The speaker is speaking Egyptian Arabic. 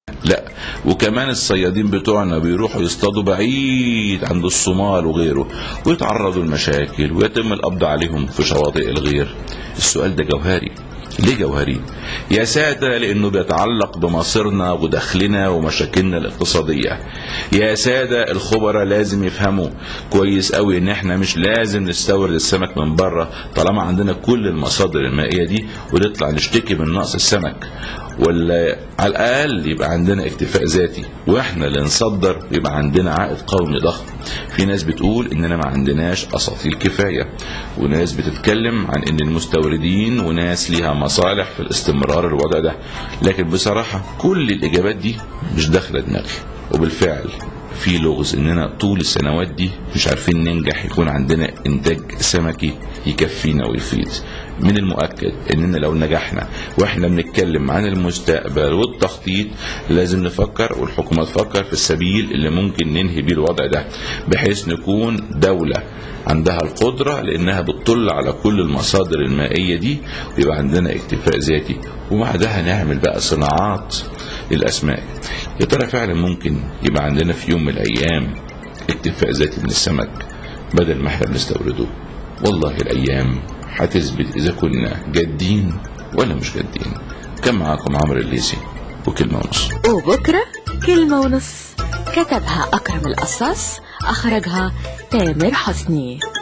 لا وكمان الصيادين بتوعنا بيروحوا يصطادوا بعيد عند الصومال وغيره ويتعرضوا لمشاكل ويتم القبض عليهم في شواطئ الغير السؤال ده جوهري ليه جوهري يا سادة لأنه بيتعلق بمصيرنا ودخلنا ومشاكلنا الاقتصادية يا سادة الخبراء لازم يفهموا كويس قوي ان احنا مش لازم نستورد السمك من بره طالما عندنا كل المصادر المائية دي ونطلع نشتكي من نقص السمك ولا على الاقل يبقى عندنا اكتفاء ذاتي واحنا اللي نصدر يبقى عندنا عائد قومي ضخم في ناس بتقول اننا ما عندناش اساطيل كفايه وناس بتتكلم عن ان المستوردين وناس ليها مصالح في الاستمرار الوضع ده لكن بصراحه كل الاجابات دي مش داخله دماغي وبالفعل في لغز اننا طول السنوات دي مش عارفين ننجح يكون عندنا انتاج سمكي يكفينا ويفيد من المؤكد اننا لو نجحنا واحنا بنتكلم عن المستقبل والتخطيط لازم نفكر والحكومه تفكر في السبيل اللي ممكن ننهي بيه الوضع ده بحيث نكون دوله عندها القدرة لأنها بتطل على كل المصادر المائية دي ويبقى عندنا اكتفاء ذاتي وبعدها نعمل بقى صناعات الأسماك يا ترى فعلا ممكن يبقى عندنا في يوم من الأيام اكتفاء ذاتي من السمك بدل ما احنا بنستورده والله الأيام هتثبت إذا كنا جادين ولا مش جادين كان معاكم عمرو الليسي وكلمة ونص وبكرة كلمة ونص كتبها أكرم القصاص أخرجها تامر حسني